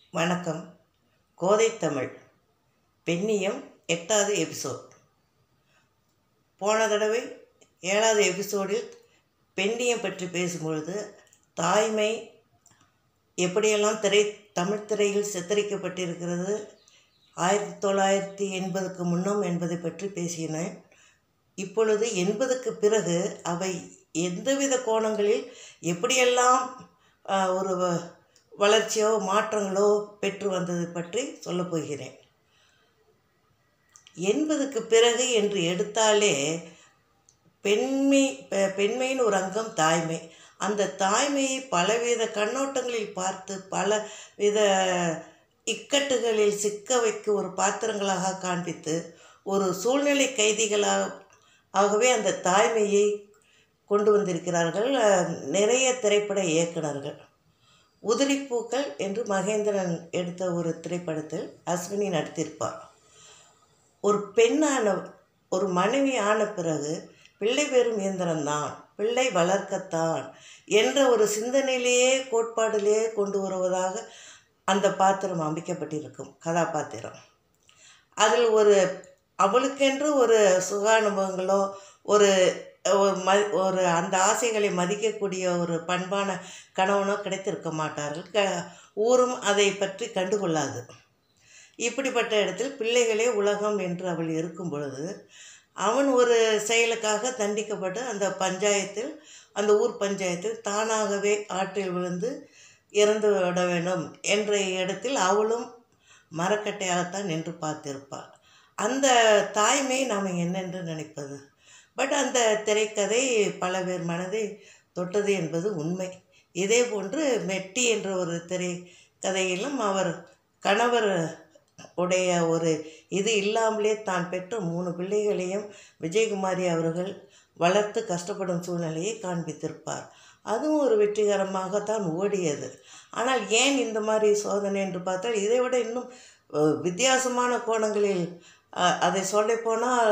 வணக்கம் கோதை தமிழ் பெண்ணியம் எட்டாவது எபிசோட் போன தடவை ஏழாவது எபிசோடில் பெண்ணியம் பற்றி பேசும்பொழுது தாய்மை எப்படியெல்லாம் திரை தமிழ் திரையில் சித்தரிக்கப்பட்டிருக்கிறது ஆயிரத்தி தொள்ளாயிரத்தி எண்பதுக்கு முன்னம் என்பதை பற்றி பேசினேன் இப்பொழுது எண்பதுக்கு பிறகு அவை எந்தவித கோணங்களில் எப்படியெல்லாம் ஆஹ், ஒரு வ- வளர்ச்சியோ மாற்றங்களோ பெற்று வந்தது பற்றி சொல்லப் போகிறேன் எண்பதுக்கு பிறகு என்று எடுத்தாலே பெண்மை பெ- பெண்மையின் ஒரு அங்கம் தாய்மை அந்த தாய்மையை பலவித கண்ணோட்டங்களில் பார்த்து பல வித இக்கட்டுகளில் சிக்க வைக்க ஒரு பாத்திரங்களாக காண்பித்து ஒரு சூழ்நிலை கைதிகளாக ஆகவே அந்த தாய்மையை கொண்டு வந்திருக்கிறார்கள் அஹ், நிறைய திரைப்பட இயக்குனர்கள் உதிரிப்பூக்கள் என்று மகேந்திரன் எடுத்த ஒரு திரைப்படத்தில் அஸ்வினி நடித்திருப்பார் ஒரு பெண்ணான ஒரு மனைவி ஆன பிறகு பிள்ளை பெறும் இயந்திரம்தான் பிள்ளை வளர்க்கத்தான் என்ற ஒரு சிந்தனையிலேயே கோட்பாடிலேயே கொண்டு வருவதாக அந்த பாத்திரம் அமைக்கப்பட்டிருக்கும் கதாபாத்திரம் அதில் ஒரு அவளுக்கென்று ஒரு சுகானுபவங்களோ ஒரு ஒரு ம ஒரு அந்த ஆசைகளை மதிக்கக்கூடிய ஒரு பண்பான கணவனோ கிடைத்திருக்க மாட்டார்கள் க ஊரும் அதை பற்றி கண்டுகொள்ளாது இப்படிப்பட்ட இடத்தில் பிள்ளைகளே உலகம் என்று அவள் இருக்கும் பொழுது அவன் ஒரு செயலுக்காக தண்டிக்கப்பட்டு அந்த பஞ்சாயத்தில் அந்த ஊர் பஞ்சாயத்தில் தானாகவே ஆற்றில் விழுந்து இறந்து விட வேண்டும் என்ற இடத்தில் அவளும் மரக்கட்டையாகத்தான் நின்று பார்த்திருப்பாள் அந்த தாய்மை நாம் என்னென்று நினைப்பது பட் அந்த திரைக்கதை பல பேர் மனதை தொட்டது என்பது உண்மை இதே போன்று மெட்டி என்ற ஒரு திரைக்கதையிலும் அவர் கணவர் உடைய ஒரு இது இல்லாமலே தான் பெற்ற மூணு பிள்ளைகளையும் விஜயகுமாரி அவர்கள் வளர்த்து கஷ்டப்படும் சூழ்நிலையை காண்பித்திருப்பார் அதுவும் ஒரு வெற்றிகரமாகத்தான் ஓடியது ஆனால் ஏன் இந்த மாதிரி சோதனை என்று பார்த்தால் இதை விட இன்னும் அஹ், வித்தியாசமான கோணங்களில் அஹ், அதை சொல்லப்போனால்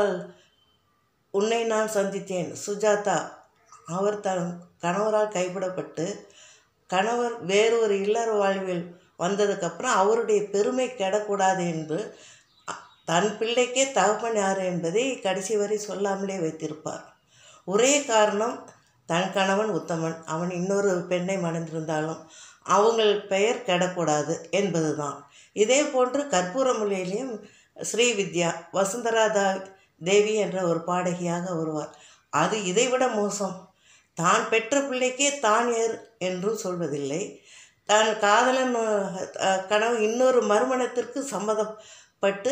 உன்னை நான் சந்தித்தேன் சுஜாதா அவர் தன் கணவரால் கைவிடப்பட்டு கணவர் வேறொரு இல்லற வாழ்வில் வந்ததுக்கப்புறம் அவருடைய பெருமை கெடக்கூடாது என்று அ- தன் பிள்ளைக்கே தகப்பன் யார் என்பதை கடைசி வரை சொல்லாமலே வைத்திருப்பார் ஒரே காரணம் தன் கணவன் உத்தமன் அவன் இன்னொரு பெண்ணை மணந்திருந்தாலும் அவங்கள் பெயர் கெடக்கூடாது என்பதுதான் இதே போன்று கற்பூரமுலையிலையும் ஸ்ரீவித்யா வசுந்தராதா தேவி என்ற ஒரு பாடகியாக வருவார் அது இதைவிட மோசம் தான் பெற்ற பிள்ளைக்கே தான் ஏர் என்றும் சொல்வதில்லை தான் காதலன் அஹ், கணவன் இன்னொரு மறுமணத்திற்கு சம்மதப்பட்டு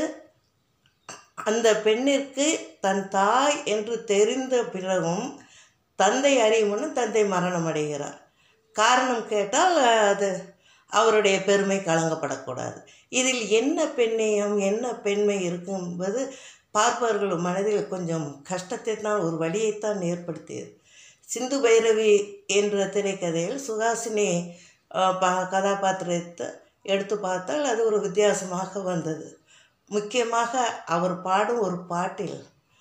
அந்த பெண்ணிற்கு தன் தாய் என்று தெரிந்த பிறகும் தந்தை அறியுமுன்னு தந்தை மரணம் அடைகிறார் காரணம் கேட்டால் அது அவருடைய பெருமை கலங்கப்படக்கூடாது இதில் என்ன பெண்ணியம் என்ன பெண்மை இருக்கும் என்பது பார்ப்பவர்கள் மனதில் கொஞ்சம் கஷ்டத்தை தான் ஒரு வழியைத்தான் ஏற்படுத்தியது சிந்து பைரவி என்ற திரைக்கதையில் சுஹாசினி அஹ், ப கதாபாத்திரத்தை எடுத்து பார்த்தால் அது ஒரு வித்தியாசமாக வந்தது முக்கியமாக அவர் பாடும் ஒரு பாட்டில்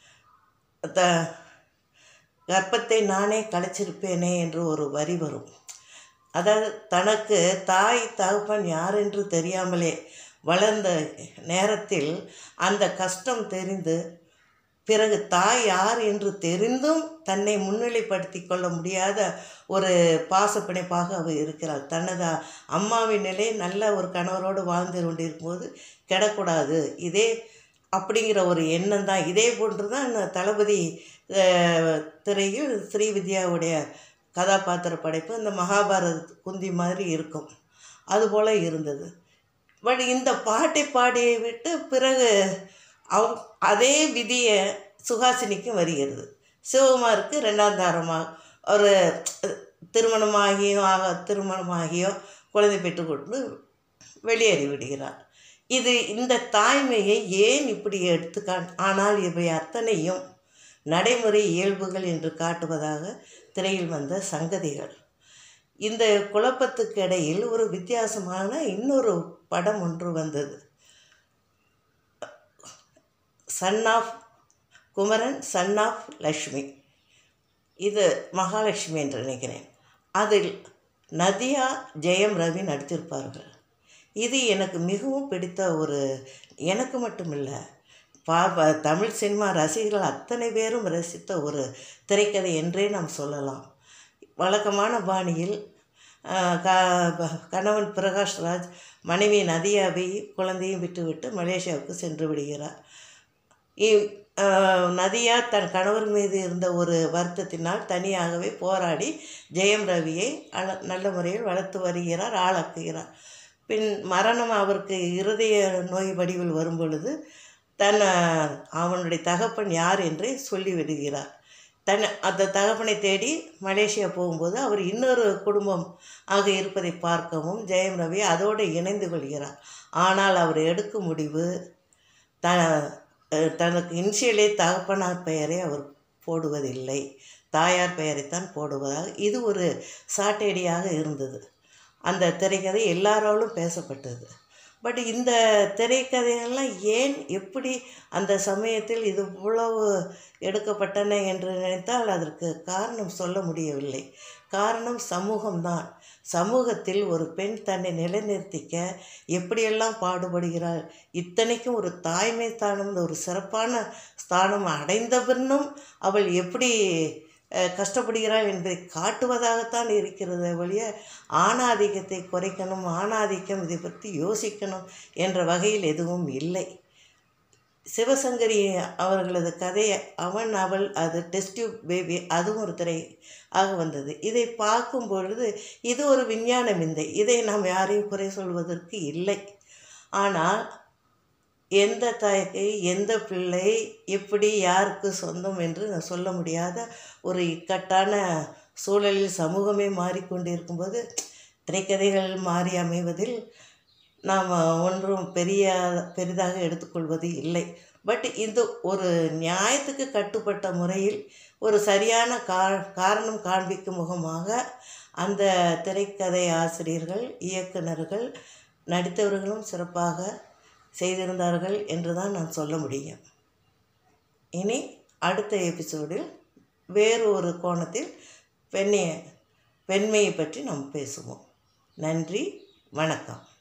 த கர்ப்பத்தை நானே கலைச்சிருப்பேனே என்று ஒரு வரி வரும் அதாவது தனக்கு தாய் தகப்பன் யார் என்று தெரியாமலே வளர்ந்த நேரத்தில் அந்த கஷ்டம் தெரிந்து பிறகு தாய் யார் என்று தெரிந்தும் தன்னை முன்னிலைப்படுத்தி கொள்ள முடியாத ஒரு பாசப்பிணைப்பாக அவர் இருக்கிறார் தனது அம்மாவின் நிலை நல்ல ஒரு கணவரோடு வாழ்ந்து கொண்டிருக்கும்போது கெடக்கூடாது இதே அப்படிங்கிற ஒரு எண்ணம் தான் இதே போன்று தான் தளபதி அஹ், திரையில் ஸ்ரீவித்யாவுடைய கதாபாத்திர படைப்பு இந்த மகாபாரத குந்தி மாதிரி இருக்கும் அதுபோல் இருந்தது பட் இந்த பாட்டை பாடியை விட்டு பிறகு அவ் அதே விதியை சுஹாசினிக்கும் வருகிறது சிவகுமாருக்கு ரெண்டாம் தாரமாக ஒரு திருமணமாகியோ ஆக திருமணமாகியோ குழந்தை பெற்றுக்கொண்டு வெளியேறி விடுகிறார் இது இந்த தாய்மையை ஏன் இப்படி எடுத்துக்கான் ஆனால் இவை அத்தனையும் நடைமுறை இயல்புகள் என்று காட்டுவதாக திரையில் வந்த சங்கதிகள் இந்த குழப்பத்துக்கு இடையில் ஒரு வித்தியாசமான இன்னொரு படம் ஒன்று வந்தது son of Kumaran son of Lakshmi இது மகாலட்சுமி என்று நினைக்கிறேன் அதில் நதியா ஜெயம் ரவி நடித்திருப்பார்கள் இது எனக்கு மிகவும் பிடித்த ஒரு எனக்கு மட்டும் இல்லை பா ப- தமிழ் சினிமா ரசிகர்கள் அத்தனை பேரும் ரசித்த ஒரு திரைக்கதை என்றே நாம் சொல்லலாம் வழக்கமான பாணியில் ஆஹ், க ப- கணவன் பிரகாஷ்ராஜ் மனைவி நதியாவை குழந்தையும் விட்டுவிட்டு மலேசியாவுக்கு சென்று விடுகிறார் இ- ஆஹ், நதியா தன் கணவர் மீது இருந்த ஒரு வருத்தத்தினால் தனியாகவே போராடி ஜெயம் ரவியை அழ நல்ல முறையில் வளர்த்து வருகிறார் ஆளாக்குகிறார் பின் மரணம் அவருக்கு இருதய நோய் வடிவில் வரும் பொழுது தன் ஆஹ், அவனுடைய தகப்பன் யார் என்று சொல்லிவிடுகிறார் தன் அந்த தகப்பனை தேடி மலேசியா போகும்போது அவர் இன்னொரு குடும்பம் ஆக இருப்பதை பார்க்கவும் ஜெயம் ரவி அதோடு இணைந்து கொள்கிறார் ஆனால் அவர் எடுக்கும் முடிவு த அஹ் தனக்கு இன்சியலே தகப்பனார் பெயரை அவர் போடுவதில்லை தாயார் பெயரைத்தான் போடுவதாக இது ஒரு சாட்டேடியாக இருந்தது அந்த திரைக்கதை எல்லாராலும் பேசப்பட்டது பட் இந்த திரைக்கதைகள்லாம் ஏன் எப்படி அந்த சமயத்தில் இது இவ்வளவு எடுக்கப்பட்டன என்று நினைத்தால் அதற்கு காரணம் சொல்ல முடியவில்லை காரணம் சமூகம்தான் சமூகத்தில் ஒரு பெண் தன்னை நிலைநிறுத்திக்க எப்படியெல்லாம் பாடுபடுகிறாள் இத்தனைக்கும் ஒரு தாய்மை ஸ்தானம் ஒரு சிறப்பான ஸ்தானம் அடைந்த பின்னும் அவள் எப்படி அஹ், கஷ்டப்படுகிறாள் என்பதை காட்டுவதாகத்தான் இருக்கிறது ஒழிய ஆணாதிக்கத்தை குறைக்கணும் ஆணாதிக்கம் இதை பற்றி யோசிக்கணும் என்ற வகையில் எதுவும் இல்லை சிவசங்கரி அவர்களது கதை அவன் அவள் அது டெஸ்ட் டியூப் பேபி அதுவும் ஒரு திரை ஆக வந்தது இதை பார்க்கும் பொழுது இது ஒரு விஞ்ஞான விந்தை இதை நாம் யாரையும் குறை சொல்வதற்கு இல்லை ஆனால் எந்த தாய்க்கு எந்த பிள்ளை எப்படி யாருக்கு சொந்தம் என்று நான் சொல்ல முடியாத ஒரு இக்கட்டான சூழலில் சமூகமே மாறிக்கொண்டிருக்கும்போது திரைக்கதைகள் மாறி அமைவதில் நாம் ஒன்றும் பெரிய பெரிதாக எடுத்துக்கொள்வது இல்லை பட் இது ஒரு நியாயத்துக்கு கட்டுப்பட்ட முறையில் ஒரு சரியான கா காரணம் காண்பிக்கும் முகமாக அந்த திரைக்கதை ஆசிரியர்கள் இயக்குனர்கள் நடித்தவர்களும் சிறப்பாக செய்திருந்தார்கள் என்று தான் நான் சொல்ல முடியும் இனி அடுத்த எபிசோடில் வேறு ஒரு கோணத்தில் பெண்ணைய பெண்மையை பற்றி நாம் பேசுவோம் நன்றி வணக்கம்